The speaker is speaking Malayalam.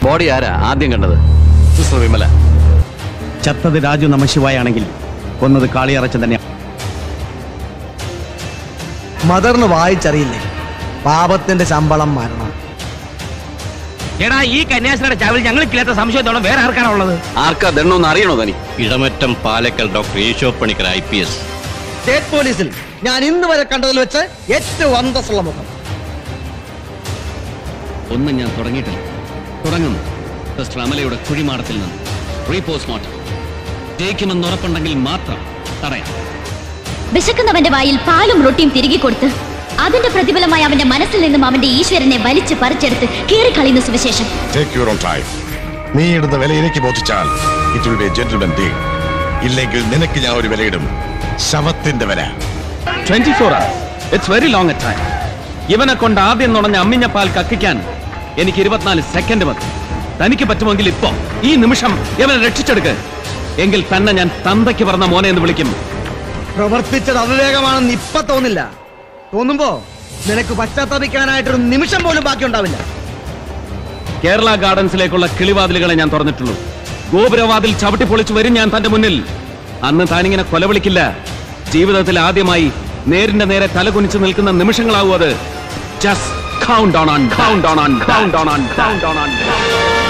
ബോഡി ആരാ ആദ്യം കണ്ടത് സിസ്റ്റർ വിമല ചത്തത് രാജു നമശിവായാണെങ്കിൽ കൊന്നത് കാളിയറച്ചൻ തന്നെ മദറിന് വായിച്ചറിയില്ലേ പാപത്തിന്റെ ശമ്പളം മരണം എടാ ഈ കന്യാസ്ത്രീയുടെ ചാവിൽ ഞങ്ങൾക്കില്ലാത്ത സംശയത്തോളം വേറെ ആർക്കാണ് ഉള്ളത് ആർക്കാ ദണ്ണോന്ന് അറിയണോ തനി Idamattam Palakkal doctor Eesho Panicker I P S state പോലീസിൽ ഞാൻ ഇന്ന് വരെ കണ്ടതിൽ വെച്ച് ഏറ്റവും അന്തസ്സുള്ള മുഖം ഒന്നും ഞാൻ തുടങ്ങിയിട്ടില്ല തുടങ്ങുന്നു സിസ്റ്റർ അമലയുടെ കുഴിമാടത്തിൽ നിന്ന് റീപോസ്റ്റ്മോർട്ടം ജയിക്കുമെന്ന് ഉറപ്പുണ്ടെങ്കിൽ മാത്രം തടയാം വിശക്കുന്നവന്റെ വായിൽ പാലും റൊട്ടിയും തിരികെ കൊടുത്ത് അതിന്റെ പ്രതിഫലമായി അവന്റെ മനസ്സിൽ നിന്നും അവന്റെ ഈശ്വരനെ വലിച്ചു പറിച്ചെടുത്ത് കീറിക്കളയുന്ന സുവിശേഷം ടേക്ക് യുവർ ഓൺ ടൈം നീ ഇടുന്ന വില എനിക്ക് ബോധിച്ചാൽ it will be gentlemen deal ഇല്ലെങ്കിൽ നിനക്ക് ഞാൻ ഒരു വിലയിടും ശവത്തിന്റെ വില twenty four it's very long a time ഇവനെ കൊണ്ട് ആദ്യം നുണഞ്ഞ അമ്മിഞ്ഞ പാൽ കക്കിക്കാൻ എനിക്ക് ഇരുപത്തിനാല് സെക്കൻഡ് മതി തനിക്ക് പറ്റുമെങ്കിൽ ഇപ്പോ ഈ നിമിഷം ഇവനെ രക്ഷിച്ചെടുക്ക് എങ്കിൽ തന്നെ ഞാൻ തന്തയ്ക്ക് പറഞ്ഞ മോനെ എന്ന് വിളിക്കും പ്രവർത്തിച്ചത് അവിവേകമാണെന്ന് ഇപ്പൊ തോന്നില്ല തോന്നുമ്പോ നിനക്ക് പശ്ചാത്തപിക്കാനായിട്ടൊരു നിമിഷം പോലും ബാക്കി ഉണ്ടാവില്ല കേരള ഗാർഡൻസിലേക്കുള്ള കിളിവാതിലുകളെ ഞാൻ തുറന്നിട്ടുള്ളൂ ഗോപുരവാതിൽ ചവിട്ടി പൊളിച്ചു വരും ഞാൻ തന്റെ മുന്നിൽ അന്ന് താനിങ്ങനെ കൊലവിളിക്കില്ല ജീവിതത്തിൽ ആദ്യമായി നേരിന്റെ നേരെ തലകുനിച്ച് നിൽക്കുന്ന നിമിഷങ്ങളാവും അത് just count on on count on on count on on count on on